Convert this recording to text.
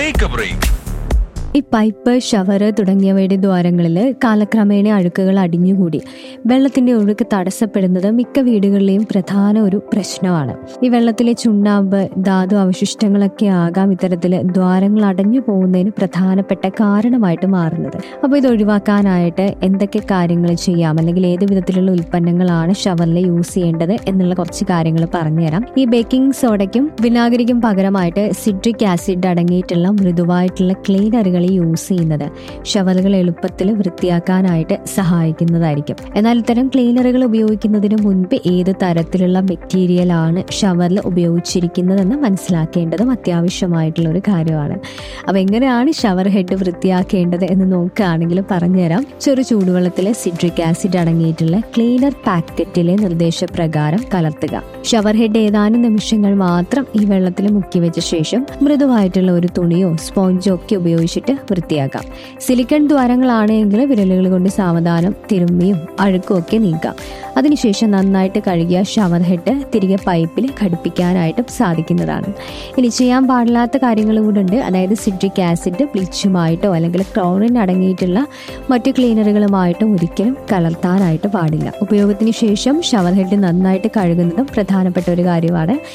take a break ഈ pipe shower തുടങ്ങിയവയുടെ ദ്വാരങ്ങളിൽ കാലക്രമേണ അഴുക്കുകൾ അടിഞ്ഞുകൂടി വെള്ളത്തിന്റെ ഒഴുക്ക് തടസ്സപ്പെടുന്നത് മിക്ക വീടുകളിലെയും പ്രധാന ഒരു പ്രശ്നമാണ് ഈ വെള്ളത്തിലെ ചുണ്ണാമ്പ് ധാതു അവശിഷ്ടങ്ങളൊക്കെ ആകാം ഇത്തരത്തിൽ ദ്വാരങ്ങൾ അടഞ്ഞു പോകുന്നതിന് പ്രധാനപ്പെട്ട കാരണമായിട്ട് മാറുന്നത് അപ്പോൾ ഇത് ഒഴിവാക്കാനായിട്ട് എന്തൊക്കെ കാര്യങ്ങൾ ചെയ്യാം അല്ലെങ്കിൽ ഏത് വിധത്തിലുള്ള ഉൽപ്പന്നങ്ങളാണ് ഷവറിൽ യൂസ് ചെയ്യേണ്ടത് എന്നുള്ള കുറച്ച് കാര്യങ്ങൾ പറഞ്ഞുതരാം ഈ ബേക്കിംഗ് സോഡയ്ക്കും വിനാഗിരിക്കും പകരമായിട്ട് സിട്രിക് ആസിഡ് അടങ്ങിയിട്ടുള്ള മൃദുവായിട്ടുള്ള ക്ലീനറുകൾ യൂസ് ചെയ്യുന്നത് ഷവറുകൾ എളുപ്പത്തിൽ വൃത്തിയാക്കാനായിട്ട് സഹായിക്കുന്നതായിരിക്കും എന്നാൽ ഇത്തരം ക്ലീനറുകൾ ഉപയോഗിക്കുന്നതിന് മുൻപ് ഏത് തരത്തിലുള്ള മെറ്റീരിയൽ ആണ് ഷവറിൽ ഉപയോഗിച്ചിരിക്കുന്നതെന്ന് മനസ്സിലാക്കേണ്ടതും അത്യാവശ്യമായിട്ടുള്ള ഒരു കാര്യമാണ് അപ്പോൾ എങ്ങനെയാണ് ഷവർ ഹെഡ് വൃത്തിയാക്കേണ്ടത് എന്ന് നോക്കുകയാണെങ്കിൽ പറഞ്ഞുതരാം ചെറു ചൂടുവെള്ളത്തിൽ സിട്രിക് ആസിഡ് അടങ്ങിയിട്ടുള്ള ക്ലീനർ പാക്കറ്റിലെ നിർദ്ദേശപ്രകാരം കലർത്തുക ഷവർ ഹെഡ് ഏതാനും നിമിഷങ്ങൾ മാത്രം ഈ വെള്ളത്തിൽ മുക്കി വെച്ച ശേഷം മൃദുവായിട്ടുള്ള ഒരു തുണിയോ സ്പോഞ്ചോ ഒക്കെ ഉപയോഗിച്ചിട്ട് വൃത്തിയാക്കാം സിലിക്കൺ ദ്വാരങ്ങളാണെങ്കിൽ വിരലുകൾ കൊണ്ട് സാവധാനം തിരുമ്മിയും അഴുക്കും ഒക്കെ നീക്കാം അതിനുശേഷം നന്നായിട്ട് കഴുകിയ ഷവർ ഹെഡ് തിരികെ പൈപ്പിൽ ഘടിപ്പിക്കാനായിട്ടും സാധിക്കുന്നതാണ് ഇനി ചെയ്യാൻ പാടില്ലാത്ത കാര്യങ്ങളും കൂടെ ഉണ്ട് അതായത് സിട്രിക് ആസിഡ് ബ്ലീച്ചുമായിട്ടോ അല്ലെങ്കിൽ ക്ലോറിൻ അടങ്ങിയിട്ടുള്ള മറ്റു ക്ലീനറുകളുമായിട്ടോ ഒരിക്കലും കലർത്താനായിട്ട് പാടില്ല ഉപയോഗത്തിന് ശേഷം ഷവർ ഹെഡ് നന്നായിട്ട് കഴുകുന്നതും പ്രധാനപ്പെട്ട ഒരു കാര്യമാണ്